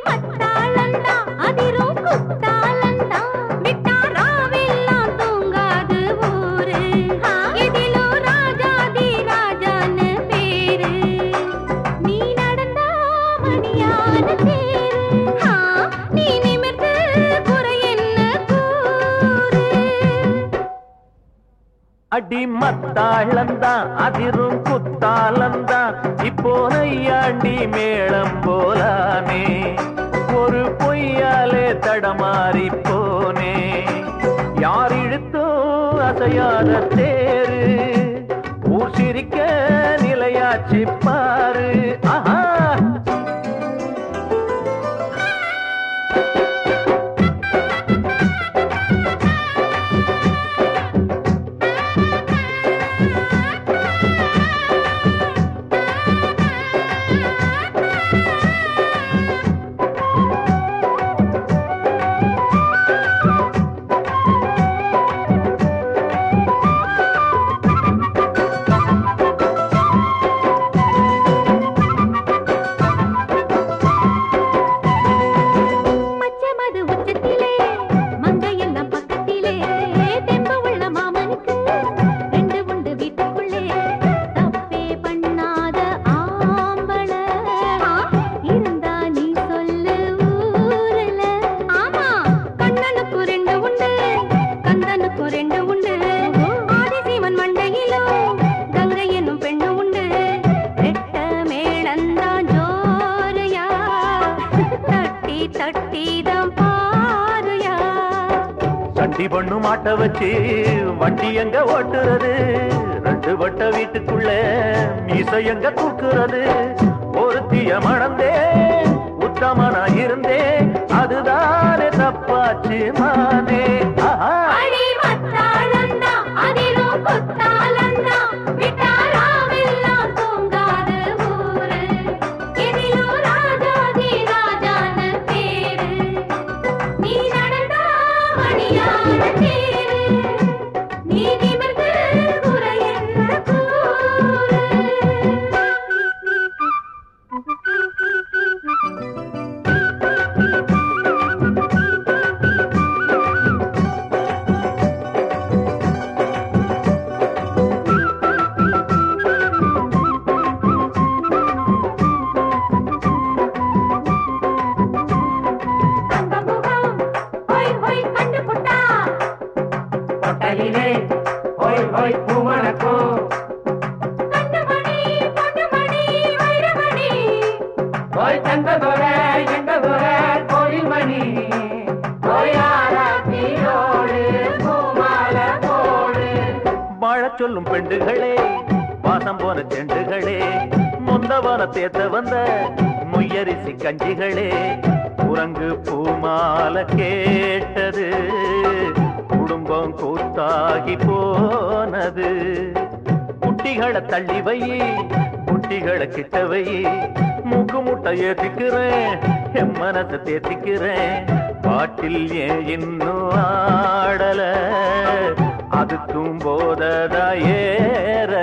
மத்தாளந்தா அதிரும் குத்தாளந்தா விட்டா ராவெல்லாம் தூங்காது ஊரு எதிலும் ராஜாதி ராஜான்னு பேரு நீ நடந்தா மணியான தேரு ஆ, நீ நிமிர்ந்து குறை என்ன கூறு அடி மத்தாளந்தான் அதிரும் குத்தாலந்தான் இப்போ நையாண்டி மேளம் போலானே ஒரு பொய்யாலே தடமாறி போனே யார் இழுத்தோ அசையாத தேரு ஊர் சிரிக்க நிலையாச்சு பாரு ஆஹா மச்சமது உச்சத்திலே மங்கையெல்லாம் பக்கத்திலே தெம்பு உள்ள மாமனுக்கு ரெண்டு உண்டு வீட்டுக்குள்ளே தப்பே பண்ணாத ஆம்பள இருந்தா நீ சொல்லு ஊரல ஆமா கண்ணனுக்கு ரெண்டு உண்டு கந்தனுக்கு ரெண்டு உண்டு ஆதிசீமன் மண்டையிலும் கங்கை என்னும் பெண்ணு உண்டு ரெட்ட மேளந்தான் ஜோரையா தட்டி தட்டிதான் பாருயா சண்டி பண்ணு மாட்ட வச்சு வண்டி எங்க ஓட்டுறது ரெண்டு வட்ட வீட்டுக்குள்ள மீசை எங்க தூக்குறது ஒருத்திய மணந்தே உத்தமனா இருந்தே அதுதானே தப்பாச்சு மானே ஆஹா அடி மத்தாளந்தா அதிரும் குத்தாளந்தா விட்டாராவெல்லாம் தூங்காது ஊரு எதிலும் ராஜாதி ராஜான்னு பேரு நீ நடந்தா மணியான தேரு நீ நிமிர்ந்து குறை என்ன கூறு தங்கமுகம் ஹொய் ஹொய் கண்டு புட்டா கொட்டையிலே ஹோய் ஹோய் பூமணக்கும் கண்டுமணி பொண்டுமணி வைரமணி ஹோய் தங்கதொர எங்கதொர கோயில் மணி ஹோயாரத்தியோடு பூமால போடு வாழச் சொல்லும் பெண்டுகளே வாசம் போன செண்டுகளே முந்தவன தேத்த வந்த முயரிசி கஞ்சிகளே குரங்கு பூமால கேட்டது குடும்பம் கூத்தாகி போனது குட்டிகளை தள்ளி வை குட்டிகளை கிட்ட வை மூக்கு முட்டை ஏத்திக்கிறேன் என் மனசை தேத்திக்கிறேன் பாட்டில் ஏன் இன்னும் ஆடல அதுக்கும் போததா ஏற